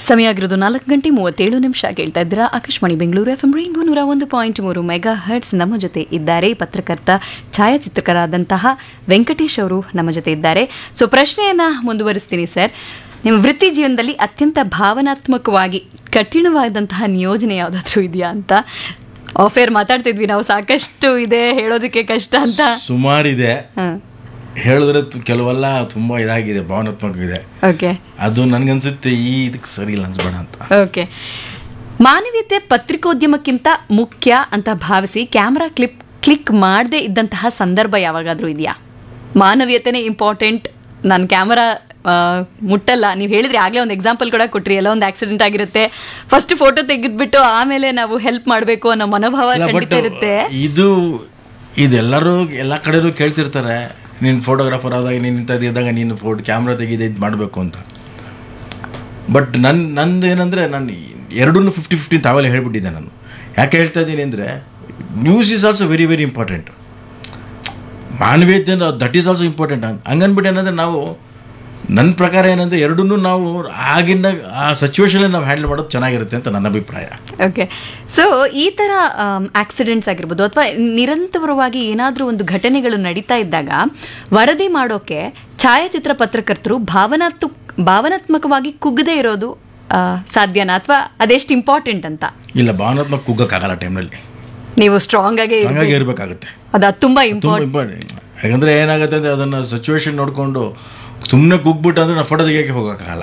ಸಮಯ ಆಗಿರೋದು ನಾಲ್ಕು ಗಂಟೆ ಮೂವತ್ತೇಳು ನಿಮಿಷ ಕೇಳ್ತಾ ಇದ್ದೀರಾ Akashvani Bengaluru F M rainbow ನೂರ ಒಂದು ಪಾಯಿಂಟ್ ಮೂರು ಮೆಗಾ ಹರ್ಟ್ಸ್ ನಮ್ಮ ಜೊತೆ ಇದ್ದಾರೆ ಪತ್ರಕರ್ತ ಛಾಯಾಚಿತ್ರಕರಾದಂತಹ ವೆಂಕಟೇಶ್ ಅವರು ನಮ್ಮ ಜೊತೆ ಇದ್ದಾರೆ ಸೊ ಪ್ರಶ್ನೆಯನ್ನ ಮುಂದುವರಿಸ್ತೀನಿ ಸರ್ ನಿಮ್ಮ ವೃತ್ತಿ ಜೀವನದಲ್ಲಿ ಅತ್ಯಂತ ಭಾವನಾತ್ಮಕವಾಗಿ ಕಠಿಣವಾದಂತಹ ನಿಯೋಜನೆ ಯಾವುದಾದ್ರೂ ಇದೆಯಾ ಅಂತ ಆಫೇರ್ ಮಾತಾಡ್ತಿದ್ವಿ ನಾವು ಸಾಕಷ್ಟು ಇದೆ ಹೇಳೋದಕ್ಕೆ ಕಷ್ಟ ಅಂತ ಸುಮಾರಿದೆ ಹಾಂ ಹೇಳಿದ್ರೆ ತು- ಕೆಲವೆಲ್ಲ ತುಂಬ ಇದಾಗಿದೆ ಭಾವನಾತ್ಮಕ ಇದೆ ಓಕೆ ಅದು ನನಗನ್ಸುತ್ತೆ ಈ ಇದಕ್ಕೆ ಸರಿ ಇಲ್ಲ ಅನ್ಸ್ಬೇಡ ಅಂತ ಓಕೆ ಮಾನವೀಯತೆ ಪತ್ರಿಕೋದ್ಯಮಕ್ಕಿಂತ ಮುಖ್ಯ ಅಂತ ಭಾವಿಸಿ ಕ್ಯಾಮ್ರಾ ಕ್ಲಿಪ್ ಕ್ಲಿಕ್ ಮಾಡದೇ ಇದ್ದಂತಹ ಸಂದರ್ಭ ಯಾವಾಗಾದ್ರೂ ಇದೆಯಾ ಮಾನವೀಯತೆನೇ ಇಂಪಾರ್ಟೆಂಟ್ ನಾನು ಕ್ಯಾಮರಾ ಮುಟ್ಟಲ್ಲ ನೀವು ಹೇಳಿದ್ರಿ ಆಗಲೇ ಒಂದು ಎಕ್ಸಾಂಪಲ್ ಕೂಡ ಕೊಟ್ರಿ ಎಲ್ಲ ಒಂದು ಆಕ್ಸಿಡೆಂಟ್ ಆಗಿರುತ್ತೆ ಫಸ್ಟ್ ಫೋಟೋ ತೆಗೆದ್ಬಿಟ್ಟು ಆಮೇಲೆ ನಾವು ಹೆಲ್ಪ್ ಮಾಡಬೇಕು ಅನ್ನೋ ಮನೋಭಾವ ಇಲ್ಲ ಖಂಡಿತ ಬಟ್ ಇರುತ್ತೆ ಇದು ಇದೆಲ್ಲರೂ ಎಲ್ಲ ಕಡೆನೂ ಕೇಳ್ತಿರ್ತಾರೆ ನೀನು ಫೋಟೋಗ್ರಾಫರ್ ಆದಾಗ ನೀನು ಇಂಥದ್ದು ಇದ್ದಾಗ ನೀನು ಫೋಟೋ ಕ್ಯಾಮ್ರಾ ತೆಗೆದು ಇದು ಮಾಡಬೇಕು ಅಂತ ಬಟ್ ನನ್ನ ನಂದು ಏನಂದರೆ ನಾನು ಎರಡನ್ನೂ ಫಿಫ್ಟಿ ಫಿಫ್ಟಿ ತಾವೆಲ್ಲ ಹೇಳ್ಬಿಟ್ಟಿದ್ದೆ ನಾನು ಯಾಕೆ ಹೇಳ್ತಾ ಇದ್ದೀನಿ ಅಂದರೆ news is also very very important ಮಾನವೀಯತೆ ದಟ್ ಈಸ್ ಆಲ್ಸೋ ಇಂಪಾರ್ಟೆಂಟ್ ಹಂಗನ್ಬಿಟ್ಟು ಏನಂದರೆ ನಾವು ನನ್ನ ಪ್ರಕಾರ ಏನಂದರೆ ಎರಡನ್ನೂ ನಾವು ಆಗಿನ ಆ ಸಿಚುವೇಶನಲ್ಲಿ ನಾವು ಹ್ಯಾಂಡಲ್ ಮಾಡೋದು ಚೆನ್ನಾಗಿರುತ್ತೆ ಅಂತ ನನ್ನ ಅಭಿಪ್ರಾಯ ಓಕೆ ಸೊ ಈ ಥರ ಆಕ್ಸಿಡೆಂಟ್ಸ್ ಆಗಿರ್ಬೋದು ಅಥವಾ ನಿರಂತರವಾಗಿ ಏನಾದರೂ ಒಂದು ಘಟನೆಗಳು ನಡೀತಾ ಇದ್ದಾಗ ವರದಿ ಮಾಡೋಕೆ ಛಾಯಾಚಿತ್ರ ಪತ್ರಕರ್ತರು ಭಾವನಾತ್ಮ ಭಾವನಾತ್ಮಕವಾಗಿ ಕುಗ್ಗದೇ ಇರೋದು ಆ, ಸಾಧ್ಯನಾ ಅಥವಾ ಅದೆಷ್ಟು ಇಂಪಾರ್ಟೆಂಟ್ ಅಂತ ಇಲ್ಲ ಭಾವನಾತ್ಮಕ ಕುಗ್ಗಕ್ಕಾಗಲ್ಲ ಟೈಮ್ನಲ್ಲಿ ನೀವು ಸ್ಟ್ರಾಂಗ್ ಆಗೇ ಇರ್ಬೇಕು. ಹಂಗಾಗಿ ಇರಬೇಕಾಗುತ್ತೆ ಅದು ಅದು ತುಂಬಾ ತುಂಬ ಇಂಪಾರ್ಟೆಂಟ್ ಇಂಪಾರ್ಟೆಂಟ್ ಯಾಕಂದರೆ ಏನಾಗುತ್ತೆ ಅಂದರೆ ಅದನ್ನು ಸಿಚುವೇಶನ್ ನೋಡಿಕೊಂಡು ಸುಮ್ಮನೆ ಕುಗ್ಬಿಟ್ಟು ಅಂದರೆ ನಾವು ಫೋಟೋ ತೆಗಿಯೋಕ್ಕೆ ಹೋಗೋಕ್ಕಾಗಲ್ಲ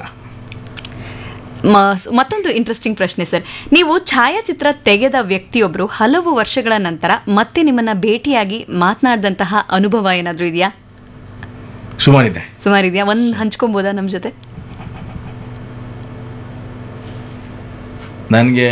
ಮತ್ತೊಂದು ಇಂಟ್ರೆಸ್ಟಿಂಗ್ ಪ್ರಶ್ನೆ ಸರ್ ನೀವು ಛಾಯಾಚಿತ್ರ ತೆಗೆದ ವ್ಯಕ್ತಿಯೊಬ್ಬರು ಹಲವು ವರ್ಷಗಳ ನಂತರ ಮತ್ತೆ ನಿಮ್ಮನ್ನ ಭೇಟಿಯಾಗಿ ಮಾತನಾಡಿದಂತಹ ಅನುಭವ ಏನಾದರೂ ಇದೆಯಾ ಸುಮಾರಿದೆ ಸುಮಾರು ಇದೆಯಾ ಒಂದು ಹಂಚ್ಕೊಬೋದಾ ನಮ್ಮ ಜೊತೆ ನನಗೆ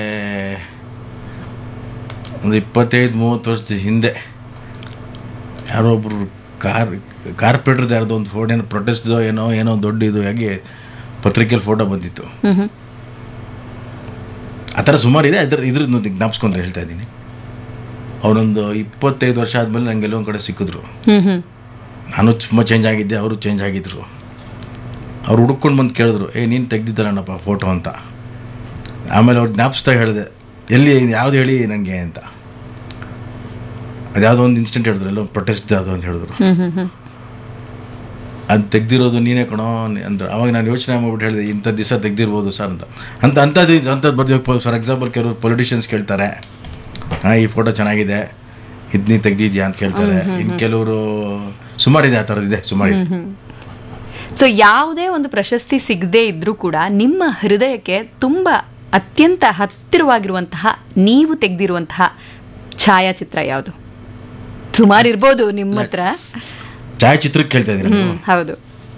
ಒಂದು ಇಪ್ಪತ್ತೈದು ಮೂವತ್ತು ವರ್ಷದ ಹಿಂದೆ ಯಾರೋ ಒಬ್ಬರು ಕಾರ್ ಕಾರ್ಪೊರೇಟ್ರದ್ದು ಯಾರ್ದೋ ಒಂದು ಫೋಟೋ ಏನೋ ಪ್ರೊಟೆಸ್ಟ್ದೋ ಏನೋ ಏನೋ ದೊಡ್ಡ ಇದು ಆಗಿ ಪತ್ರಿಕೆಯಲ್ಲಿ ಫೋಟೋ ಬಂದಿತ್ತು ಹ್ಮ್ ಹ್ಮ್ ಆ ಥರ ಸುಮಾರಿದೆ ಅದ್ರ ಇದ್ರದ್ದು ಜ್ಞಾಪಿಸ್ಕೊಂತ ಹೇಳ್ತಾ ಇದ್ದೀನಿ ಅವರೊಂದು ಇಪ್ಪತ್ತೈದು ವರ್ಷ ಆದಮೇಲೆ ನನಗೆ ಎಲ್ಲೊಂದು ಕಡೆ ಸಿಕ್ಕಿದ್ರು ಹ್ಮ್ ಹ್ಮ್ ನಾನು ತುಂಬ ಚೇಂಜ್ ಆಗಿದ್ದೆ ಅವರು ಚೇಂಜ್ ಆಗಿದ್ದರು ಅವ್ರು ಹುಡುಕೊಂಡು ಬಂದು ಕೇಳಿದ್ರು ಏ ನೀನು ತೆಗ್ದಿದ್ದಾರಣ್ಣಪ್ಪ ಫೋಟೋ ಅಂತ ಆಮೇಲೆ ಅವ್ರು ಜ್ಞಾಪಿಸ್ತಾ ಹೇಳಿದೆ ಎಲ್ಲಿ ಯಾವ್ದು ಹೇಳಿ ನನಗೆ ಅಂತ ಅದ್ಯಾವುದೋ ಒಂದು ಇನ್ಸಿಡೆಂಟ್ ಹೇಳಿದ್ರು ಎಲ್ಲೋ ಪ್ರೊಟೆಸ್ಟ್ ಯಾವುದು ಅಂತ ಹೇಳಿದ್ರು ಹ್ಮ್ ಹ್ಮ್ ಹ್ಮ್ ಅದು ತೆಗ್ದಿರೋದು ನೀನೇ ಕಣೋ ಅಂದ್ರೆ ಅವಾಗ ನಾನು ಯೋಚನೆ ಮಾಡ್ಬಿಟ್ಟು ಹೇಳಿದೆ ಇಂಥ ದಿವಸ ತೆಗ್ದಿರ್ಬೋದು ಸರ್ ಅಂತ ಅಂತ ಅಂಥದ್ದು ಇದು ಅಂಥದ್ದು ಬರ್ದು ಫಾರ್ ಎಕ್ಸಾಂಪಲ್ ಕೆಲವರು ಪೊಲಿಟಿಷಿಯನ್ಸ್ ಕೇಳ್ತಾರೆ ಹಾಂ ಈ ಫೋಟೋ ಚೆನ್ನಾಗಿದೆ ಇದು ನೀ ತೆಗ್ದಿದ್ಯಾ ಅಂತ ಕೇಳ್ತಾರೆ ಇನ್ನು ಕೆಲವರು ಸುಮಾರಿದೆ ಆ ಥರದ್ದಿದೆ ಸುಮಾರಿದೆ ಸೊ ಯಾವುದೇ ಒಂದು ಪ್ರಶಸ್ತಿ ಸಿಗದೇ ಇದ್ರೂ ಕೂಡ ನಿಮ್ಮ ಹೃದಯಕ್ಕೆ ತುಂಬ ಅತ್ಯಂತ ಹತ್ತಿರವಾಗಿರುವಂತಹ ನೀವು ತೆಗೆದಿರುವಂತಹ ಛಾಯಾಚಿತ್ರ ಯಾವುದು ಸುಮಾರು ಇರ್ಬೋದು ನಿಮ್ಮ ಹತ್ರ ಛಾಯಾಚಿತ್ರಕ್ಕೆ ಕೇಳ್ತಾ ಇದ್ದೀನಿ ಹ್ಮ್ ಹೌದು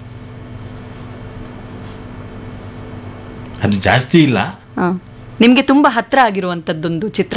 ಅದು ಜಾಸ್ತಿ ಇಲ್ಲ ಹ. ನಿಮ್ಗೆ ತುಂಬಾ ಹತ್ರ ಆಗಿರುವಂತದ್ದೊಂದು ಚಿತ್ರ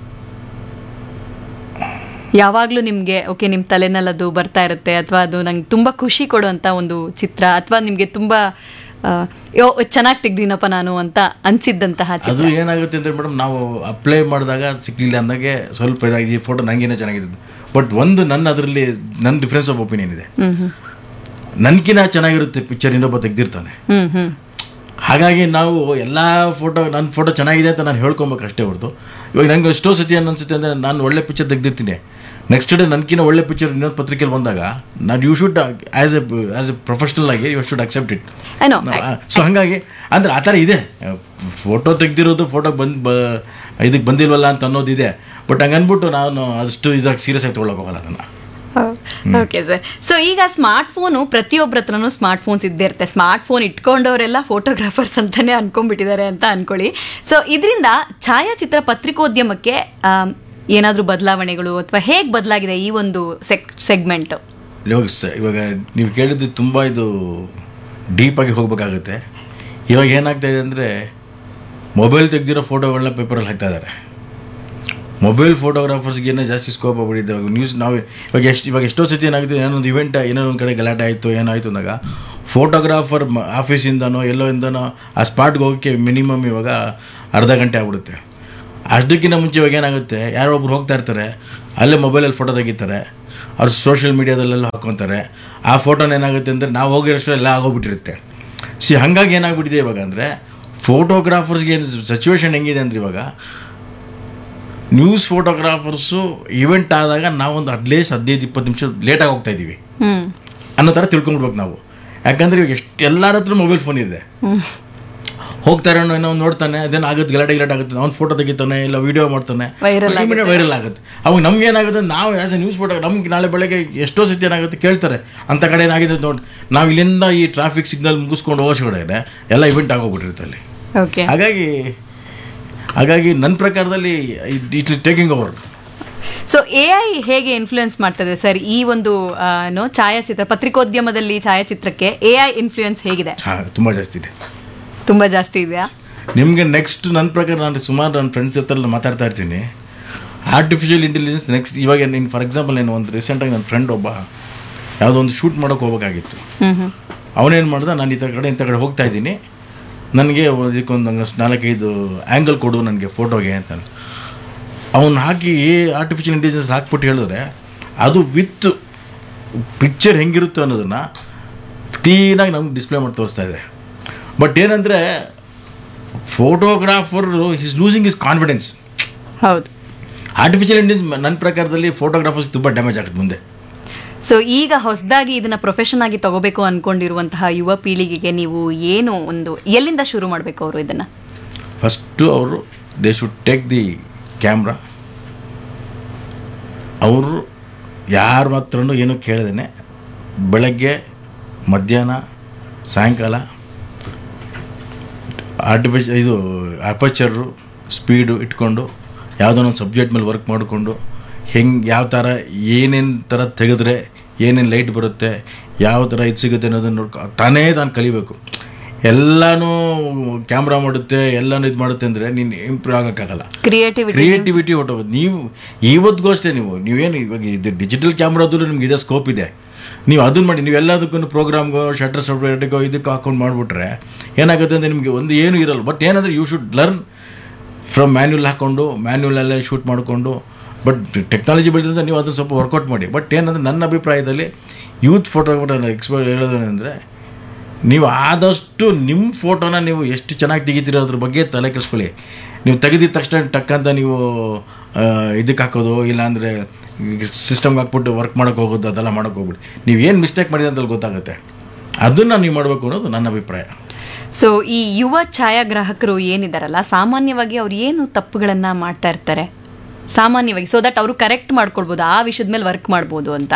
ಯಾವಾಗ್ಲೂ ನಿಮ್ಗೆ ಓಕೆ ನಿಮ್ ತಲೆನಲ್ಲಿ ಅದು ಬರ್ತಾ ಇರುತ್ತೆ ಅಥವಾ ಅದು ನಂಗೆ ತುಂಬಾ ಖುಷಿ ಕೊಡುವಂತ ಒಂದು ಚಿತ್ರ ಅಥವಾ ನಿಮ್ಗೆ ತುಂಬಾ ಆ, ಯೋ ಚೆನ್ನಾಗಿ ತೆಗ್ದಿನಪ್ಪ ನಾನು ಅಂತ ಅನ್ಸಿದ್ದಂತಹ ಚಿತ್ರ ಅದು ಏನಾಗುತ್ತೆ ಅಂದರೆ ಮೇಡಮ್ ನಾವು ಅಪ್ಲೈ ಮಾಡಿದಾಗ ಅದು ಸಿಗ್ಲಿಲ್ಲ ಅಂದಾಗೆ ಸ್ವಲ್ಪ ಇದಾಗಿ ಈ ಫೋಟೋ ನನಗೇನೆ ಚೆನ್ನಾಗಿದ್ದು ಬಟ್ ಒಂದು ನನ್ನ ಅದರಲ್ಲಿ ನನ್ನ ಡಿಫ್ರೆನ್ಸ್ ಆಫ್ ಒಪಿನಿಯನ್ ಇದೆ ಹ್ಮ್ ಹ್ಮ್ ನನ್ಕಿನ ಚೆನ್ನಾಗಿರುತ್ತೆ ಪಿಕ್ಚರ್ ಇನ್ನೊಬ್ಬ ತೆಗ್ದಿರ್ತಾನೆ ಹ್ಮ್ ಹ್ಮ್ ಹಾಗಾಗಿ ನಾವು ಎಲ್ಲ ಫೋಟೋ ನನ್ನ ಫೋಟೋ ಚೆನ್ನಾಗಿದೆ ಅಂತ ನಾನು ಹೇಳ್ಕೊಬೇಕು ಅಷ್ಟೇ ಹೊರತು ಇವಾಗ ನಂಗೆ ಎಷ್ಟೋ ಸತಿ ಏನು ಅನ್ಸುತ್ತೆ ಅಂದರೆ ನಾನು ಒಳ್ಳೆ ಪಿಕ್ಚರ್ ತೆಗ್ದಿರ್ತೀನಿ ನೆಕ್ಸ್ಟ್ ಡೇ ನನಗಿನ ಒಳ್ಳೆ ಪಿಕ್ಚರ್ ಇನ್ನೊಂದು ಪತ್ರಿಕೆಯಲ್ಲಿ ಬಂದಾಗ ನಾನು you should as a as a professional ಆಗಿ you should accept it I know so ಹಾಗಾಗಿ ಅಂದ್ರೆ ಆ ಥರ ಇದೆ ಫೋಟೋ ತೆಗ್ದಿರೋದು ಫೋಟೋ ಬಂದು ಬ ಇದಕ್ಕೆ ಬಂದಿಲ್ವಲ್ಲ ಅಂತ ಅನ್ನೋದಿದೆ ಬಟ್ ಹಂಗೆ ಅಂದ್ಬಿಟ್ಟು ನಾನು ಅಷ್ಟು ಇದಾಗಿ ಸೀರಿಯಸ್ ಆಗಿ ತೊಗೊಳಕ್ಕೆ ಹೋಗಲ್ಲ ಅದನ್ನು ಓಕೆ ಸರ್ ಸೊ ಈಗ ಸ್ಮಾರ್ಟ್ ಫೋನು ಪ್ರತಿಯೊಬ್ಬರ ಹತ್ರನೂ ಸ್ಮಾರ್ಟ್ ಫೋನ್ಸ್ ಇದ್ದೇ ಇರುತ್ತೆ ಸ್ಮಾರ್ಟ್ ಫೋನ್ ಇಟ್ಕೊಂಡವರೆಲ್ಲ ಫೋಟೋಗ್ರಾಫರ್ಸ್ ಅಂತಾನೆ ಅನ್ಕೊಂಡ್ಬಿಟ್ಟಿದ್ದಾರೆ ಅಂತ ಅನ್ಕೊಳ್ಳಿ ಸೊ ಇದರಿಂದ ಛಾಯಾಚಿತ್ರ ಪತ್ರಿಕೋದ್ಯಮಕ್ಕೆ ಆಮ್, ಏನಾದ್ರೂ ಬದಲಾವಣೆಗಳು ಅಥವಾ ಹೇಗೆ ಬದಲಾಗಿದೆ ಈ ಒಂದು ಸೆಕ್ ಸೆಗ್ಮೆಂಟ್ ಇವಾಗ ಸ ಇವಾಗ ನೀವು ಕೇಳಿದ್ದು ತುಂಬ ಇದು ಡೀಪಾಗಿ ಹೋಗಬೇಕಾಗುತ್ತೆ ಇವಾಗ ಏನಾಗ್ತಾ ಇದೆ ಅಂದರೆ ಮೊಬೈಲ್ ತೆಗ್ದಿರೋ ಫೋಟೋಗಳನ್ನ ಪೇಪರಲ್ಲಿ ಹಾಕ್ತಾ ಇದ್ದಾರೆ ಮೊಬೈಲ್ ಫೋಟೋಗ್ರಾಫರ್ಸ್ಗೇನೆ ಜಾಸ್ತಿ ಸ್ಕೋಪ್ ಆಗ್ಬಿಟ್ಟಿದೆ ಇವಾಗ ನ್ಯೂಸ್ ನಾವು ಇವಾಗ ಎಷ್ಟು ಇವಾಗ ಎಷ್ಟೋ ಸತಿ ಏನಾಗುತ್ತೆ ಏನೋ ಒಂದು ಇವೆಂಟ್ ಏನೋ ಒಂದು ಕಡೆ ಗಲಾಟೆ ಆಯಿತು ಏನಾಯಿತು ಅಂದಾಗ ಫೋಟೋಗ್ರಾಫರ್ ಆಫೀಸಿಂದನೋ ಎಲ್ಲೋ ಇಂದನೋ ಆ ಸ್ಪಾಟ್ಗೆ ಹೋಗೋಕ್ಕೆ ಮಿನಿಮಮ್ ಇವಾಗ ಅರ್ಧ ಗಂಟೆ ಆಗ್ಬಿಡುತ್ತೆ ಅಷ್ಟಕ್ಕಿಂತ ಮುಂಚೆ ಇವಾಗ ಏನಾಗುತ್ತೆ ಯಾರೋ ಒಬ್ರು ಹೋಗ್ತಾ ಇರ್ತಾರೆ ಅಲ್ಲೇ ಮೊಬೈಲಲ್ಲಿ ಫೋಟೋ ತೆಗಿತಾರೆ ಅವ್ರು ಸೋಷಿಯಲ್ ಮೀಡಿಯಾದಲ್ಲೆಲ್ಲ ಹಾಕ್ಕೊತಾರೆ ಆ ಫೋಟೋನ ಏನಾಗುತ್ತೆ ಅಂದರೆ ನಾವು ಹೋಗಿರೋಷ್ಟು ಎಲ್ಲ ಆಗೋಗ್ಬಿಟ್ಟಿರುತ್ತೆ ಸಿ ಹಾಗಾಗಿ ಏನಾಗ್ಬಿಟ್ಟಿದೆ ಇವಾಗ ಅಂದರೆ ಫೋಟೋಗ್ರಾಫರ್ಸ್ಗೆ ಏನು ಸಿಚುವೇಶನ್ ಹೆಂಗಿದೆ ಅಂದ್ರೆ ಇವಾಗ ನ್ಯೂಸ್ ಫೋಟೋಗ್ರಾಫರ್ಸು ಇವೆಂಟ್ ಆದಾಗ ನಾವೊಂದು ಅಟ್ಲೀಸ್ಟ್ ಹದಿನೈದು ಇಪ್ಪತ್ತು ನಿಮಿಷ ಲೇಟಾಗಿ ಹೋಗ್ತಾ ಇದ್ದೀವಿ ಹ್ಮ್ ಅನ್ನೋ ಥರ ತಿಳ್ಕೊಂಡ್ಬಿಡ್ಬೇಕು ನಾವು ಯಾಕಂದ್ರೆ ಇವಾಗ ಎಷ್ಟು ಎಲ್ಲರ ಹತ್ರ ಮೊಬೈಲ್ ಫೋನ್ ಇದೆ ಹೋಗ್ತಾರೆ ಏನೋ ಒಂದು ನೋಡ್ತಾನೆ ಅದೇನು ಆಗುತ್ತೆ ಗಲಾಟೆ ಗಲಾಟೆ ಆಗುತ್ತೆ ಅವ್ನು ಫೋಟೋ ತೆಗಿತಾನೆ ಇಲ್ಲ ವಿಡಿಯೋ ಮಾಡ್ತಾನೆ Viral ವೈರಲ್ ಆಗುತ್ತೆ ಅವಾಗ ನಮ್ಗೆ ಏನಾಗುತ್ತೆ ನಾವು ಆ್ಯಸ್ ಎ ನ್ಯೂಸ್ ಫೋಟೋ ನಮ್ಗೆ ನಾಳೆ ಬೆಳಗ್ಗೆ ಎಷ್ಟೋ ಸತಿ ಏನಾಗುತ್ತೆ ಕೇಳ್ತಾರೆ ಅಂತ ಕಡೆ ಏನಾಗಿದೆ ನೋಡಿ ನಾವು ಇಲ್ಲಿಂದ ಈ ಟ್ರಾಫಿಕ್ ಸಿಗ್ನಲ್ ಮುಗಿಸ್ಕೊಂಡು ಹೋಗೋಷ್ಟೊಳಗಡೆ ಎಲ್ಲ ಇವೆಂಟ್ ಆಗೋಗ್ಬಿಟ್ಟಿರುತ್ತೆ ಅಲ್ಲಿ ಓಕೆ ಹಾಗಾಗಿ ಹಾಗಾಗಿ ನನ್ನ ಪ್ರಕಾರದಲ್ಲಿ it is taking over so A I ಹೇಗೆ ಇನ್ಫ್ಲುಯೆನ್ಸ್ ಮಾಡ್ತದೆ ಸರ್ ಈ ಒಂದು ಆ, ಏನೋ ಛಾಯಾಚಿತ್ರ ಪತ್ರಿಕೋದ್ಯಮದಲ್ಲಿ ಛಾಯಾಚಿತ್ರಕ್ಕೆ ಎ ಐ ಇನ್ಫ್ಲುಯೆನ್ಸ್ ಹೇಗಿದೆ ಹಾಂ ತುಂಬ ಜಾಸ್ತಿ ಇದೆ ತುಂಬ ಜಾಸ್ತಿ ಇದೆಯಾ ನಿಮಗೆ ನೆಕ್ಸ್ಟ್ ನನ್ನ ಪ್ರಕಾರ ನಾನು ಸುಮಾರು ನನ್ನ ಫ್ರೆಂಡ್ಸ್ ಹತ್ರ ಎಲ್ಲ ಮಾತಾಡ್ತಾ ಇರ್ತೀನಿ ಆರ್ಟಿಫಿಷಿಯಲ್ ಇಂಟೆಲಿಜೆನ್ಸ್ ನೆಕ್ಸ್ಟ್ ಇವಾಗ ನೀನು ಫಾರ್ ಎಕ್ಸಾಂಪಲ್ ಏನು ಒಂದು ರೀಸೆಂಟಾಗಿ ನನ್ನ ಫ್ರೆಂಡ್ ಒಬ್ಬ ಯಾವುದೋ ಒಂದು ಶೂಟ್ ಮಾಡೋಕೆ ಹೋಗ್ಬೇಕಾಗಿತ್ತು ಹ್ಮ್ ಹ್ಮ್ ಅವನೇನು ಮಾಡ್ದ ನಾನು ಈ ಕಡೆ ಇಂಥ ಕಡೆ ಹೋಗ್ತಾ ಇದ್ದೀನಿ ನನಗೆ ಇದಕ್ಕೊಂದು ಹಂಗೆ ನಾಲ್ಕೈದು ಆ್ಯಂಗಲ್ ಕೊಡು ನನಗೆ ಫೋಟೋಗೆ ಅಂತ ಅವನು ಹಾಕಿ ಆರ್ಟಿಫಿಷಿಯಲ್ ಇಂಟೆಲಿಜೆನ್ಸ್ ಹಾಕ್ಬಿಟ್ಟು ಹೇಳಿದ್ರೆ ಅದು ವಿತ್ ಪಿಕ್ಚರ್ ಹೆಂಗಿರುತ್ತೆ ಅನ್ನೋದನ್ನು ಕ್ಲೀನಾಗಿ ನಮ್ಗೆ ಡಿಸ್ಪ್ಲೇ ಮಾಡಿ ತೋರಿಸ್ತಾ ಇದೆ ಬಟ್ ಏನಂದರೆ photographer is losing is confidence ಹೌದು ಆರ್ಟಿಫಿಷಿಯಲ್ ಇಂಟೆಲಿಜೆನ್ಸ್ ನನ್ನ ಪ್ರಕಾರದಲ್ಲಿ ಫೋಟೋಗ್ರಾಫರ್ಸ್ ತುಂಬ ಡ್ಯಾಮೇಜ್ ಆಗುತ್ತೆ ಮುಂದೆ ಸೊ ಈಗ ಹೊಸದಾಗಿ ಇದನ್ನ ಪ್ರೊಫೆಷನ್ ಆಗಿ ತಗೋಬೇಕು ಅನ್ಕೊಂಡಿರುವಂತಹ ಯುವ ಪೀಳಿಗೆಗೆ ನೀವು ಏನು ಒಂದು ಎಲ್ಲಿಂದ ಶುರು ಮಾಡಬೇಕು ಅವರು ಇದನ್ನ ಫಸ್ಟು ಅವರು they should take the camera ಅವರು ಯಾರ ಮಾತ್ರನೂ ಏನೂ ಕೇಳ್ದೇನೆ ಬೆಳಗ್ಗೆ ಮಧ್ಯಾಹ್ನ ಸಾಯಂಕಾಲ ಆರ್ಟಿಫಿಷ್ ಇದು ಅಪಚರು ಸ್ಪೀಡು ಇಟ್ಕೊಂಡು ಯಾವುದೋ ಒಂದು ಸಬ್ಜೆಕ್ಟ್ ಮೇಲೆ ವರ್ಕ್ ಮಾಡಿಕೊಂಡು ಹೆಂಗೆ ಯಾವ ಥರ ಏನೇನು ಥರ ತೆಗೆದ್ರೆ ಏನೇನು ಲೈಟ್ ಬರುತ್ತೆ ಯಾವ ಥರ ಇದು ಸಿಗುತ್ತೆ ಅನ್ನೋದನ್ನು ನೋಡ್ಕೊ ತಾನೇ ತಾನು ಕಲಿಬೇಕು ಎಲ್ಲನೂ ಕ್ಯಾಮ್ರಾ ಮಾಡುತ್ತೆ ಎಲ್ಲನೂ ಇದು ಮಾಡುತ್ತೆ ಅಂದರೆ ನೀನು ಇಂಪ್ರೂವ್ ಆಗೋಕ್ಕಾಗಲ್ಲ ಕ್ರಿಯೇಟಿವಿಟಿ ಕ್ರಿಯೇಟಿವಿಟಿ ಹೊಟ್ಟೋಗುತ್ತೆ ನೀವು ಇವತ್ತಿಗೂ ಅಷ್ಟೇ ನೀವು ನೀವೇನು ಇವಾಗ ಇದು ಡಿಜಿಟಲ್ ಕ್ಯಾಮ್ರಾದಲ್ಲೂ ನಿಮ್ಗೆ ಇದೇ ಸ್ಕೋಪ್ ಇದೆ ನೀವು ಅದನ್ನ ಮಾಡಿ ನೀವು ಎಲ್ಲದಕ್ಕೂ ಪ್ರೋಗ್ರಾಮ್ಗೋ ಶಟರ್ ಸಾಫ್ಟ್ವೇರ್ಗೋ ಇದಕ್ಕೆ ಹಾಕೊಂಡು ಮಾಡಿಬಿಟ್ರೆ ಏನಾಗುತ್ತೆ ಅಂದರೆ ನಿಮಗೆ ಒಂದು ಏನೂ ಇರಲ್ಲ ಬಟ್ ಏನಂದರೆ you should learn from manual ಹಾಕ್ಕೊಂಡು ಮ್ಯಾನ್ಯುಲಲ್ಲೇ ಶೂಟ್ ಮಾಡಿಕೊಂಡು ಬಟ್ ಟೆಕ್ನಾಲಜಿ ಬೆಳೆದಿಂದ ನೀವು ಅದನ್ನು ಸ್ವಲ್ಪ ವರ್ಕೌಟ್ ಮಾಡಿ ಬಟ್ ಏನಂದರೆ ನನ್ನ ಅಭಿಪ್ರಾಯದಲ್ಲಿ ಯೂತ್ ಫೋಟೋಗ್ರಾಫರ್ ಎಕ್ಸ್ಪರ್ಟ್ ಹೇಳೋದೇನೆಂದರೆ ನೀವು ಆದಷ್ಟು ನಿಮ್ಮ ಫೋಟೋನ ನೀವು ಎಷ್ಟು ಚೆನ್ನಾಗಿ ತೆಗಿತೀರೋ ಅದ್ರ ಬಗ್ಗೆ ತಲೆ ಕೆಡಿಸ್ಕೊಳ್ಳಿ ನೀವು ತೆಗೆದಿದ ತಕ್ಷಣ ಟಕ್ ಅಂತ ನೀವು ಆ, ಇದಕ್ಕೆ ಹಾಕೋದು ಇಲ್ಲಾಂದರೆ ಸಿಸ್ಟಮ್ಗೆ ಹಾಕ್ಬಿಟ್ಟು ವರ್ಕ್ ಮಾಡೋಕೆ ಹೋಗೋದು ಅದೆಲ್ಲ ಮಾಡೋಕೆ ಹೋಗ್ಬಿಡಿ ನೀವು ಏನು ಮಿಸ್ಟೇಕ್ ಮಾಡಿದೆ ಅಂತ ಗೊತ್ತಾಗುತ್ತೆ ಅದನ್ನು ನೀವು ಮಾಡಬೇಕು ಅನ್ನೋದು ನನ್ನ ಅಭಿಪ್ರಾಯ ಸೊ ಈ ಯುವ ಛಾಯಾಗ್ರಾಹಕರು ಏನಿದಾರಲ್ಲ ಸಾಮಾನ್ಯವಾಗಿ ಅವ್ರು ಏನು ತಪ್ಪುಗಳನ್ನ ಮಾಡ್ತಾ ಇರ್ತಾರೆ ಸಾಮಾನ್ಯವಾಗಿ ಸೊ ದಟ್ ಅವರು ಕರೆಕ್ಟ್ ಮಾಡ್ಕೊಳ್ಬೋದು ಆ ವಿಷಯದ ಮೇಲೆ ವರ್ಕ್ ಮಾಡ್ಬೋದು ಅಂತ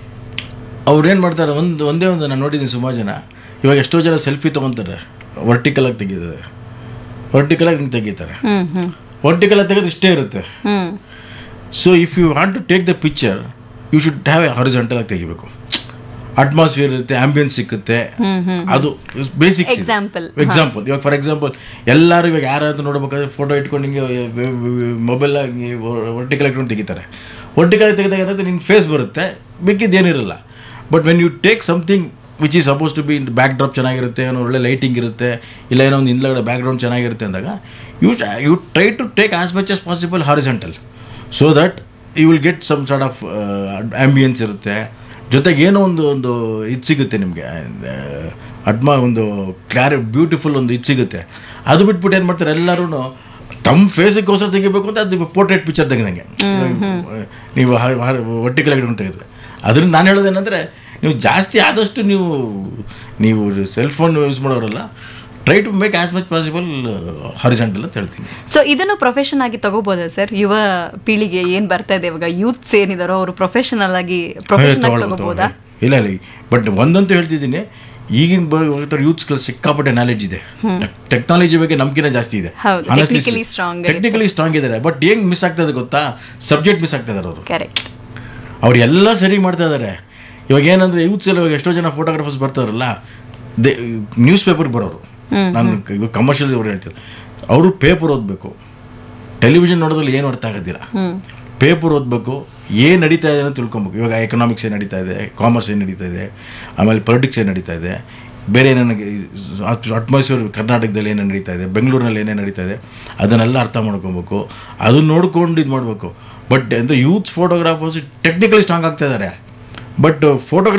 ಅವ್ರು ಏನು ಮಾಡ್ತಾರೆ ಒಂದು ಒಂದೇ ಒಂದು ನಾನು ನೋಡಿದ್ದೀನಿ ಸುಮಾರು ಜನ ಇವಾಗ ಎಷ್ಟೋ ಜನ ಸೆಲ್ಫಿ ತೊಗೊತಾರೆ ವರ್ಟಿಕಲಾಗಿ ತೆಗಿತಾರೆ ವರ್ಟಿಕಲಾಗಿ ಹಿಂಗೆ ತೆಗಿತಾರೆ ಹ್ಮ್ ಹ್ಮ್ ವರ್ಟಿಕಲಾಗಿ ತೆಗೆದು ಇಷ್ಟೇ ಇರುತ್ತೆ hmm so if you want to take the picture you should have a horizontal ಆಗಿ ತೆಗಿಬೇಕು ಅಟ್ಮಾಸ್ಫಿಯರ್ ಇರುತ್ತೆ ಆಂಬಿಯನ್ಸ್ ಸಿಕ್ಕುತ್ತೆ ಅದು ಬೇಸಿಕ್ Example. ಎಕ್ಸಾಂಪಲ್ ಇವಾಗ ಫಾರ್ ಎಕ್ಸಾಂಪಲ್ ಎಲ್ಲರೂ ಇವಾಗ ಯಾರಾದ್ರೂ ನೋಡ್ಬೇಕಾದ್ರೆ ಫೋಟೋ ಇಟ್ಕೊಂಡು ಹಿಂಗೆ ಮೊಬೈಲ್ ವರ್ಟಿಕಲ್ ಇಟ್ಕೊಂಡು ತೆಗಿತಾರೆ ವರ್ಟಿಕಲ್ ತೆಗೆದಾಗ ನಿನ್ನ ಫೇಸ್ ಬರುತ್ತೆ ಬೇಕಿದ್ದು ಏನಿರಲ್ಲ but when you take something which is suppose to be backdrop ಚೆನ್ನಾಗಿರುತ್ತೆ ಏನೋ ಒಳ್ಳೆ ಲೈಟಿಂಗ್ ಇರುತ್ತೆ ಇಲ್ಲ ಏನೋ ಒಂದು ಹಿಂದ್ಗಡೆ ಬ್ಯಾಕ್ ಗ್ರೌಂಡ್ ಚೆನ್ನಾಗಿರುತ್ತೆ ಅಂದಾಗ you you try to take as much as possible horizontal so that you will get some sort of ambience ಇರುತ್ತೆ ಜೊತೆಗೆ ಏನೋ ಒಂದು ಒಂದು ಇದು ಸಿಗುತ್ತೆ ನಿಮಗೆ ಅಡ್ಮ ಒಂದು ಕ್ಲಾರಿ ಬ್ಯೂಟಿಫುಲ್ ಒಂದು ಇದು ಸಿಗುತ್ತೆ ಅದು ಬಿಟ್ಬಿಟ್ಟು ಏನು ಮಾಡ್ತಾರೆ ಎಲ್ಲರೂ ತಮ್ಮ ಫೇಸಿಗೋಸ್ಕರ ತೆಗಿಬೇಕು ಅಂತ ಅದು ಪೋರ್ಟ್ರೇಟ್ ಪಿಕ್ಚರ್ ತೆಗೆದಂಗೆ ನೀವು ಒಟ್ಟಿಗೆ ಇಟ್ಕೊಂಡು ತೆಗೆದ್ರೆ ಅದರಿಂದ ನಾನು ಹೇಳೋದೇನೆಂದರೆ ನೀವು ಜಾಸ್ತಿ ಆದಷ್ಟು ನೀವು ನೀವು ಸೆಲ್ ಫೋನ್ ಯೂಸ್ ಮಾಡೋರಲ್ಲ try to make as much possible horizontal ಅಂತ ಹೇಳ್ತೀನಿ ಸೊ ಇದನ್ನು ಪ್ರೊಫೆಷನ್ ಆಗಿ ತಗೋಬೋದಾ ಸರ್ ಯುವ ಪೀಳಿಗೆ ಏನ್ ಬರ್ತಾ ಇದೆ ಇವಾಗ ಯೂತ್ಸ್ ಏನಿದಾರೋ ಅವರು ಪ್ರೊಫೆಷನಲ್ ಆಗಿ ಪ್ರೊಫೆಷನ್ ಆಗಿ ತಗೊಳ್ಬೋದು, ತಗೋಬೋದಾ ತಗೊಳ್ಬೋದು. ಇಲ್ಲ ಇಲ್ಲ ಬಟ್ ಒಂದಂತೂ ಹೇಳ್ತಿದ್ದೀನಿ ಈಗಿನ ಬರೋ ಯೂತ್ಸ್ಗಳು ಸಿಕ್ಕಾಪಟ್ಟೆ ನಾಲೆಡ್ಜ್ ಇದೆ ಟೆಕ್ನಾಲಜಿ ಬಗ್ಗೆ ನಂಬಿಕೆನೇ ಜಾಸ್ತಿ ಇದೆ ಹೌದು, technically strong ಇರುತ್ತೆ. ಟೆಕ್ನಿಕಲಿ ಸ್ಟ್ರಾಂಗ್ ಇದ್ದಾರೆ ಬಟ್ ಹೆಂಗ್ ಮಿಸ್ ಆಗ್ತದೆ ಗೊತ್ತಾ ಸಬ್ಜೆಕ್ಟ್ ಮಿಸ್ ಆಗ್ತಾ ಇದಾರೆ ಅವರು ಕರೆಕ್ಟ್ ಅವ್ರು ಎಲ್ಲ ಸರಿ ಮಾಡ್ತಾ ಇದ್ದಾರೆ ಇವಾಗ ಏನಂದ್ರೆ ಯೂತ್ಸ್ ಎಲ್ಲ ಇವಾಗ ಎಷ್ಟೋ ಜನ ಫೋಟೋಗ್ರಾಫರ್ಸ್ ಬರ್ತಾರಲ್ಲ ದೇ ನ್ಯೂಸ್ ಪೇಪರ್ ಬರೋರು ನಾನು ಇವಾಗ ಕಮರ್ಷಿಯಲ್ ಅವ್ರು ಹೇಳ್ತಾರೆ ಅವರು ಪೇಪರ್ ಓದಬೇಕು ಟೆಲಿವಿಷನ್ ನೋಡೋದ್ರಲ್ಲಿ ಏನು ಅರ್ಥ ಆಗೋದಿಲ್ಲ ಪೇಪರ್ ಓದಬೇಕು ಏನು ನಡೀತಾ ಇದೆ ಅಂತ ತಿಳ್ಕೊಬೇಕು ಇವಾಗ ಎಕನಾಮಿಕ್ಸ್ ಏನು ನಡೀತಾ ಇದೆ ಕಾಮರ್ಸ್ ಏನು ನಡೀತಾ ಇದೆ ಆಮೇಲೆ ಪೊಲಿಟಿಕ್ಸ್ ಏನು ನಡೀತಾ ಇದೆ ಬೇರೆ ಏನೇನು ಅಟ್ಮಾಸ್ಫಿಯರ್ ಕರ್ನಾಟಕದಲ್ಲಿ ಏನೇನು ನಡೀತಾ ಇದೆ ಬೆಂಗಳೂರಿನಲ್ಲಿ ಏನೇನು ನಡೀತಾ ಇದೆ ಅದನ್ನೆಲ್ಲ ಅರ್ಥ ಮಾಡ್ಕೊಬೇಕು ಅದನ್ನ ನೋಡ್ಕೊಂಡು ಇದು ಮಾಡಬೇಕು ಬಟ್ ಅಂದರೆ ಯೂತ್ ಫೋಟೋಗ್ರಾಫರ್ಸ್ ಟೆಕ್ನಿಕಲಿ ಸ್ಟ್ರಾಂಗ್ ಆಗ್ತಾ ಇದ್ದಾರೆ ಬಟ್ ಫೋಟೋಗ್ರಾಫ್